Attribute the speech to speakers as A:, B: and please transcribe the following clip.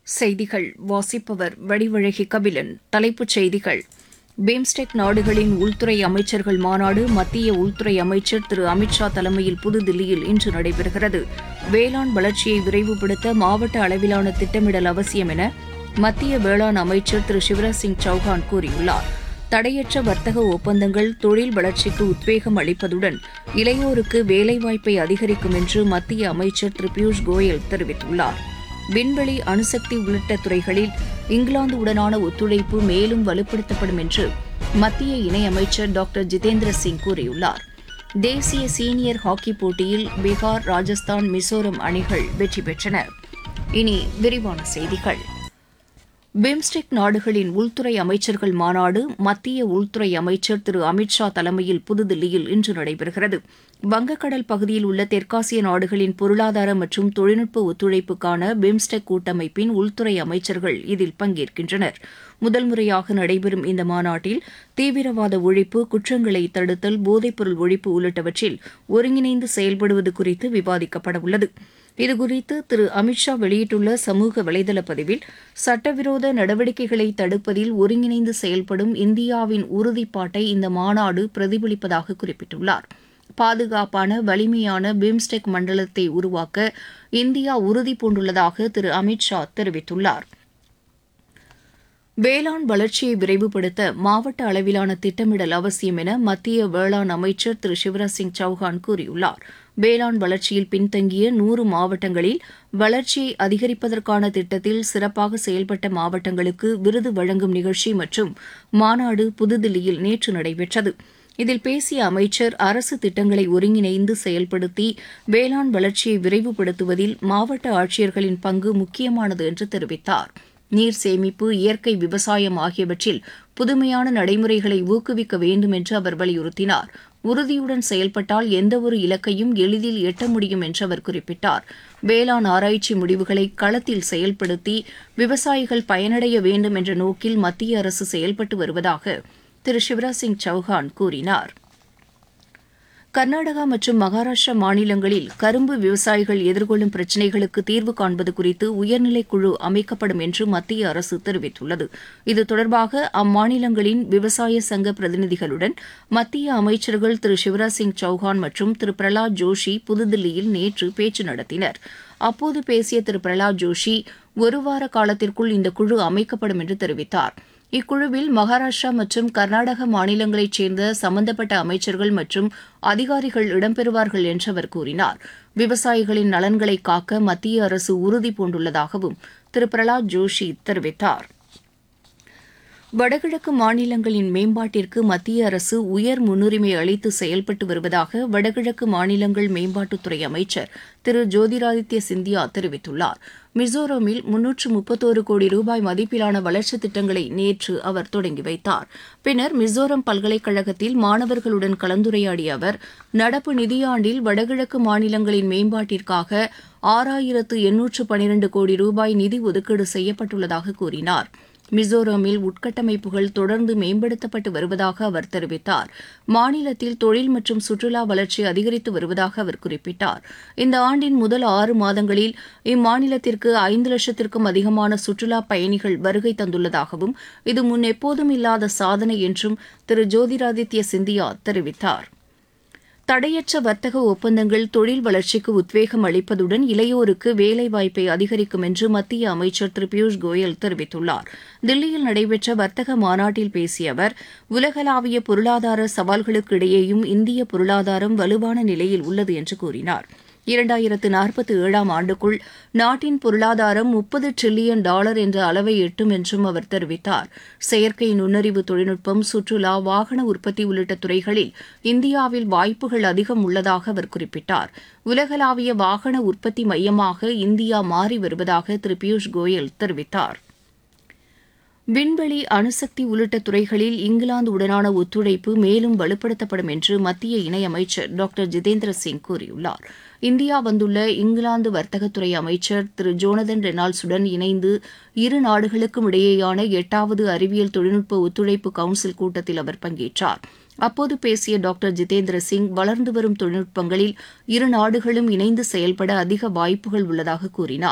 A: செய்திகள் வாசிப்பவர் வடிவழகி கபிலன் தலைப்புச் செய்திகள் பிம்ஸ்டெக் நாடுகளின் உள்துறை அமைச்சர்கள் மாநாடு மத்திய உள்துறை அமைச்சர் திரு அமித்ஷா தலைமையில் புதுதில்லியில் இன்று நடைபெறுகிறது வேளாண் வளர்ச்சியை விரைவுபடுத்த மாவட்ட அளவிலான திட்டமிடல் அவசியம் என மத்திய வேளாண் அமைச்சர் திரு சிவராஜ் சிங் சௌஹான் கூறியுள்ளார் தடையற்ற வர்த்தக ஒப்பந்தங்கள் தொழில் வளர்ச்சிக்கு உத்வேகம் அளிப்பதுடன் இளையோருக்கு வேலைவாய்ப்பை அதிகரிக்கும் என்று மத்திய அமைச்சர் திரு பியூஷ் கோயல் தெரிவித்துள்ளார் விண்வெளி அணுசக்தி உள்ளிட்ட துறைகளில் இங்கிலாந்துடனான ஒத்துழைப்பு மேலும் வலுப்படுத்தப்படும் என்று மத்திய இணையமைச்சர் டாக்டர் ஜிதேந்திர சிங் கூறியுள்ளார் தேசிய சீனியர் ஹாக்கி போட்டியில் பீகார் ராஜஸ்தான் மிசோரம் அணிகள் வெற்றி பெற்றன இனி விரிவான செய்திகள் பிம்ஸ்டெக் நாடுகளின் உள்துறை அமைச்சர்கள் மாநாடு மத்திய உள்துறை அமைச்சர் திரு அமித்ஷா தலைமையில் புதுதில்லியில் இன்று நடைபெறுகிறது வங்கக்கடல் பகுதியில் உள்ள தெற்காசிய நாடுகளின் பொருளாதார மற்றும் தொழில்நுட்ப ஒத்துழைப்புக்கான பிம்ஸ்டெக் கூட்டமைப்பின் உள்துறை அமைச்சர்கள் இதில் பங்கேற்கின்றனர் முதல் முறையாக நடைபெறும் இந்த மாநாட்டில் தீவிரவாத ஒழிப்பு குற்றங்களை தடுத்தல் போதைப்பொருள் ஒழிப்பு உள்ளிட்டவற்றில் ஒருங்கிணைந்து செயல்படுவது குறித்து விவாதிக்கப்பட உள்ளது இதுகுறித்து திரு அமித்ஷா வெளியிட்டுள்ள சமூக வலைதள பதிவில் சட்டவிரோத நடவடிக்கைகளை தடுப்பதில் ஒருங்கிணைந்து செயல்படும் இந்தியாவின் உறுதிப்பாட்டை இந்த மாநாடு பிரதிபலிப்பதாக குறிப்பிட்டுள்ளார் பாதுகாப்பான வலிமையான பிம்ஸ்டெக் மண்டலத்தை உருவாக்க இந்தியா உறுதி பூண்டுள்ளதாக திரு அமித்ஷா தெரிவித்துள்ளார் வேளாண் வளர்ச்சியை விரைவுபடுத்த மாவட்ட அளவிலான திட்டமிடல் அவசியம் என மத்திய வேளாண் அமைச்சர் திரு சிவராஜ் சிங் சௌஹான் கூறியுள்ளார் வேளாண் வளர்ச்சியில் பின்தங்கிய நூறு மாவட்டங்களில் வளர்ச்சியை அதிகரிப்பதற்கான திட்டத்தில் சிறப்பாக செயல்பட்ட மாவட்டங்களுக்கு விருது வழங்கும் நிகழ்ச்சி மற்றும் மாநாடு புதுதில்லியில் நேற்று நடைபெற்றது இதில் பேசிய அமைச்சர் அரசு திட்டங்களை ஒருங்கிணைந்து செயல்படுத்தி வேளாண் வளர்ச்சியை விரைவுபடுத்துவதில் மாவட்ட ஆட்சியர்களின் பங்கு முக்கியமானது என்று தெரிவித்தார் நீர் சேமிப்பு இயற்கை விவசாயம் ஆகியவற்றில் புதுமையான நடைமுறைகளை ஊக்குவிக்க வேண்டும் என்று அவர் வலியுறுத்தினார் உறுதியுடன் செயல்பட்டால் எந்தவொரு இலக்கையும் எளிதில் எட்ட முடியும் என்று அவர் குறிப்பிட்டார் வேளாண் ஆராய்ச்சி முடிவுகளை களத்தில் செயல்படுத்தி விவசாயிகள் பயனடைய வேண்டும் என்ற நோக்கில் மத்திய அரசு செயல்பட்டு வருவதாக திரு சிவராஜ் சிங் சௌஹான் கூறினார் கர்நாடகா மற்றும் மகாராஷ்டிரா மாநிலங்களில் கரும்பு விவசாயிகள் எதிர்கொள்ளும் பிரச்சினைகளுக்கு தீர்வு காண்பது குறித்து உயர்நிலைக் குழு அமைக்கப்படும் என்று மத்திய அரசு தெரிவித்துள்ளது இது தொடர்பாக அம்மாநிலங்களின் விவசாய சங்க பிரதிநிதிகளுடன் மத்திய அமைச்சர்கள் திரு சிவராஜ் சிங் சௌஹான் மற்றும் திரு பிரலாத் ஜோஷி புதுதில்லியில் நேற்று பேச்சு நடத்தினர் அப்போது பேசிய திரு பிரலாத் ஜோஷி ஒருவார காலத்திற்குள் இந்த குழு அமைக்கப்படும் என்று தெரிவித்தார் இக்குழுவில் மகாராஷ்டிரா மற்றும் கர்நாடக மாநிலங்களைச் சேர்ந்த சம்பந்தப்பட்ட அமைச்சர்கள் மற்றும் அதிகாரிகள் இடம்பெறுவார்கள் என்று அவர் கூறினார் விவசாயிகளின் நலன்களை காக்க மத்திய அரசு உறுதி பூண்டுள்ளதாகவும் திரு பிரலாத் ஜோஷி தெரிவித்தார் வடகிழக்கு மாநிலங்களின் மேம்பாட்டிற்கு மத்திய அரசு உயர் முன்னுரிமை அளித்து செயல்பட்டு வருவதாக வடகிழக்கு மாநிலங்கள் மேம்பாட்டுத்துறை அமைச்சர் திரு ஜோதிராதித்ய சிந்தியா தெரிவித்துள்ளார் மிசோரமில் முன்னூற்று முப்பத்தோரு கோடி ரூபாய் மதிப்பிலான வளர்ச்சித் திட்டங்களை நேற்று அவர் தொடங்கி வைத்தார் பின்னர் மிசோரம் பல்கலைக்கழகத்தில் மாணவர்களுடன் கலந்துரையாடிய அவர் நடப்பு நிதியாண்டில் வடகிழக்கு மாநிலங்களின் மேம்பாட்டிற்காக ஆறாயிரத்து எண்ணூற்று பனிரண்டு கோடி ரூபாய் நிதி ஒதுக்கீடு செய்யப்பட்டுள்ளதாக கூறினார் மிசோரமில் உட்கட்டமைப்புகள் தொடர்ந்து மேம்படுத்தப்பட்டு வருவதாக அவர் தெரிவித்தார் மாநிலத்தில் தொழில் மற்றும் சுற்றுலா வளர்ச்சி அதிகரித்து வருவதாக அவர் குறிப்பிட்டார் இந்த ஆண்டின் முதல் ஆறு மாதங்களில் இம்மாநிலத்திற்கு ஐந்து லட்சத்திற்கும் அதிகமான சுற்றுலா பயணிகள் வருகை தந்துள்ளதாகவும் இது முன் எப்போதும் இல்லாத சாதனை என்றும் திரு ஜோதிராதித்ய சிந்தியா தெரிவித்தார் தடையற்ற வர்த்தக ஒப்பந்தங்கள் தொழில் வளர்ச்சிக்கு உத்வேகம் அளிப்பதுடன் இளையோருக்கு வேலைவாய்ப்பை அதிகரிக்கும் என்று மத்திய அமைச்சர் திரு பியூஷ் கோயல் தெரிவித்துள்ளார் தில்லியில் நடைபெற்ற வர்த்தக மாநாட்டில் பேசிய அவர் உலகளாவிய பொருளாதார சவால்களுக்கு இடையேயும் இந்திய பொருளாதாரம் வலுவான நிலையில் உள்ளது என்று கூறினார் இரண்டாயிரத்து நாற்பத்தி ஏழாம் ஆண்டுக்குள் நாட்டின் பொருளாதாரம் முப்பது டிரில்லியன் டாலர் என்ற அளவை எட்டும் என்றும் அவர் தெரிவித்தார் செயற்கை நுண்ணறிவு தொழில்நுட்பம் சுற்றுலா வாகன உற்பத்தி உள்ளிட்ட துறைகளில் இந்தியாவில் வாய்ப்புகள் அதிகம் உள்ளதாக அவர் குறிப்பிட்டார் உலகளாவிய வாகன உற்பத்தி மையமாக இந்தியா மாறி வருவதாக திரு பியூஷ் கோயல் தெரிவித்தார் விண்வெளி அணுசக்தி உள்ளிட்ட துறைகளில் இங்கிலாந்து உடனான ஒத்துழைப்பு மேலும் வலுப்படுத்தப்படும் என்று மத்திய இணையமைச்சர் டாக்டர் ஜிதேந்திர சிங் கூறியுள்ளார் இந்தியா வந்துள்ள இங்கிலாந்து வர்த்தகத்துறை அமைச்சர் திரு ஜோனதன் ரெனால்ட்ஸுடன் இணைந்து இரு நாடுகளுக்கும் இடையேயான எட்டாவது அறிவியல் தொழில்நுட்ப ஒத்துழைப்பு கவுன்சில் கூட்டத்தில் அவர் பங்கேற்றார் அப்போது பேசிய டாக்டர் ஜிதேந்திர சிங் வளர்ந்து வரும் தொழில்நுட்பங்களில் இரு நாடுகளும் இணைந்து செயல்பட அதிக வாய்ப்புகள் உள்ளதாக கூறினார்